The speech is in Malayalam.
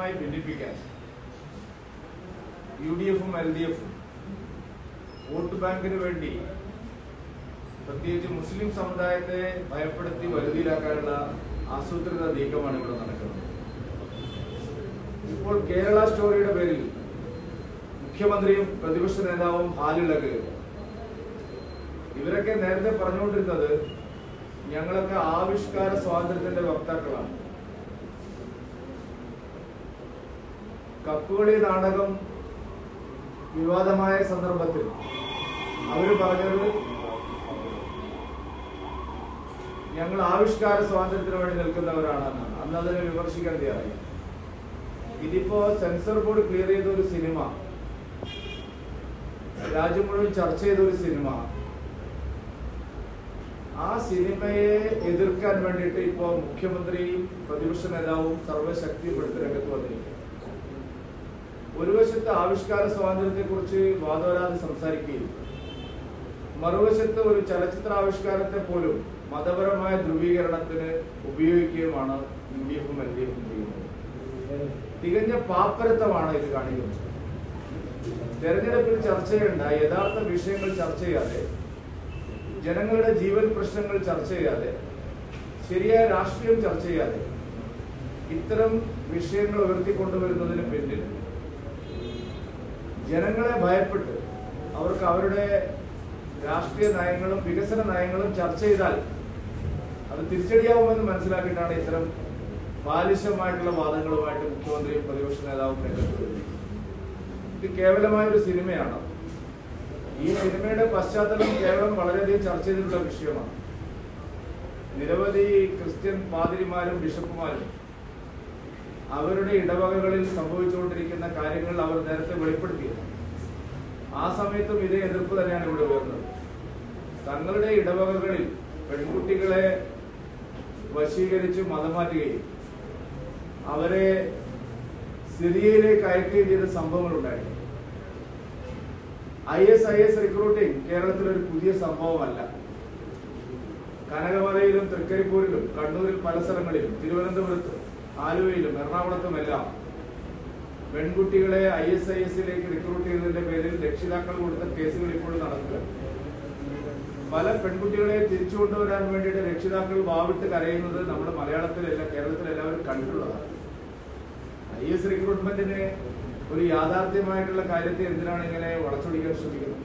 രാഷ്ട്രീയമായി ഭിന്നിപ്പിക്കാൻ യു ഡി എഫും എൽ ഡി എഫും വോട്ട് ബാങ്കിന് വേണ്ടി പ്രത്യേകിച്ച് മുസ്ലിം സമുദായത്തെ ഭയപ്പെടുത്തി വരുതിയിലാക്കാനുള്ള ആസൂത്രിത നീക്കമാണ് ഇവിടെ നടക്കുന്നത് ഇപ്പോൾ കേരള സ്റ്റോറിയുടെ പേരിൽ മുഖ്യമന്ത്രിയും പ്രതിപക്ഷ നേതാവും ഹാലിളകുകയാണ് ഇവരൊക്കെ നേരത്തെ പറഞ്ഞുകൊണ്ടിരുന്നത് ഞങ്ങളൊക്കെ ആവിഷ്കാര സ്വാതന്ത്ര്യത്തിന്റെ വക്താക്കളാണ് കപ്പുകളി നാടകം വിവാദമായ സന്ദർഭത്തിൽ അവര് പറഞ്ഞത് ഞങ്ങൾ ആവിഷ്കാര സ്വാതന്ത്ര്യത്തിന് വേണ്ടി നിൽക്കുന്നവരാണെന്നാണ് അന്ന് അതിനെ വിമർശിക്കാൻ തയ്യാറായി ഇതിപ്പോ സെൻസർ ബോർഡ് ക്ലിയർ ചെയ്ത ഒരു സിനിമ രാജ്യം മുഴുവൻ ചർച്ച ചെയ്ത ഒരു സിനിമ ആ സിനിമയെ എതിർക്കാൻ വേണ്ടിയിട്ട് ഇപ്പോ മുഖ്യമന്ത്രിയും പ്രതിപക്ഷ നേതാവും സർവശക്തിപ്പെടുത്തി രംഗത്ത് വന്നിരിക്കുന്നു ഒരു വശത്ത് ആവിഷ്കാര സ്വാതന്ത്ര്യത്തെ കുറിച്ച് വാദോരാതെ സംസാരിക്കുകയും മറുവശത്ത് ഒരു ചലച്ചിത്ര ആവിഷ്കാരത്തെ പോലും മതപരമായ ധ്രുവീകരണത്തിന് ഉപയോഗിക്കുകയുമാണ് യു ഡി എഫും എൽ ഡി എഫും ചെയ്യുന്നത് തികഞ്ഞ പാപ്പരത്വമാണ് ഇത് കാണിക്കുന്നത് തെരഞ്ഞെടുപ്പിൽ ചർച്ച ചെയ്യേണ്ട യഥാർത്ഥ വിഷയങ്ങൾ ചർച്ച ചെയ്യാതെ ജനങ്ങളുടെ ജീവൻ പ്രശ്നങ്ങൾ ചർച്ച ചെയ്യാതെ ശരിയായ രാഷ്ട്രീയം ചർച്ച ചെയ്യാതെ ഇത്തരം വിഷയങ്ങൾ ഉയർത്തിക്കൊണ്ടുവരുന്നതിന് പിന്നിൽ ജനങ്ങളെ ഭയപ്പെട്ട് അവർക്ക് അവരുടെ രാഷ്ട്രീയ നയങ്ങളും വികസന നയങ്ങളും ചർച്ച ചെയ്താൽ അത് തിരിച്ചടിയാവുമെന്ന് മനസ്സിലാക്കിയിട്ടാണ് ഇത്തരം ബാലിശമായിട്ടുള്ള വാദങ്ങളുമായിട്ട് മുഖ്യമന്ത്രിയും പ്രതിപക്ഷ നേതാവും രംഗത്ത് വരുന്നത് ഇത് കേവലമായ ഒരു സിനിമയാണ് ഈ സിനിമയുടെ പശ്ചാത്തലം കേവലം വളരെയധികം ചർച്ച ചെയ്തിട്ടുള്ള വിഷയമാണ് നിരവധി ക്രിസ്ത്യൻ പാതിരിമാരും ബിഷപ്പുമാരും അവരുടെ ഇടവകകളിൽ സംഭവിച്ചുകൊണ്ടിരിക്കുന്ന കാര്യങ്ങൾ അവർ നേരത്തെ വെളിപ്പെടുത്തിയത് ആ സമയത്തും ഇതേ എതിർപ്പ് തന്നെയാണ് ഇവിടെ ഉയർന്നത് തങ്ങളുടെ ഇടവകകളിൽ പെൺകുട്ടികളെ വശീകരിച്ച് മതം മാറ്റുകയും അവരെ സിറിയയിലേക്ക് അയക്കുകയും ചെയ്ത സംഭവങ്ങൾ ഉണ്ടായിരുന്നു I S I S recruiting കേരളത്തിൽ ഒരു പുതിയ സംഭവമല്ല കനകമലയിലും തൃക്കരിപ്പൂരിലും കണ്ണൂരിൽ പല സ്ഥലങ്ങളിലും തിരുവനന്തപുരത്തും ആലുവയിലും എറണാകുളത്തുമെല്ലാം പെൺകുട്ടികളെ ഐ എസ് ഐ എസിലേക്ക് റിക്രൂട്ട് ചെയ്തതിന്റെ പേരിൽ രക്ഷിതാക്കൾ കൊടുത്ത കേസുകൾ ഇപ്പോഴും നടക്കുക പല പെൺകുട്ടികളെ തിരിച്ചു കൊണ്ടുവരാൻ വേണ്ടിയിട്ട് രക്ഷിതാക്കൾ വാവിട്ട് കരയുന്നത് നമ്മുടെ മലയാളത്തിലല്ല കേരളത്തിൽ എല്ലാവരും കണ്ടിട്ടുള്ളതാണ് ഐ എസ് റിക്രൂട്ട്മെന്റിന് ഒരു യാഥാർത്ഥ്യമായിട്ടുള്ള കാര്യത്തെ എന്തിനാണ് ഇങ്ങനെ വളച്ചൊടിക്കാൻ ശ്രമിക്കുന്നത്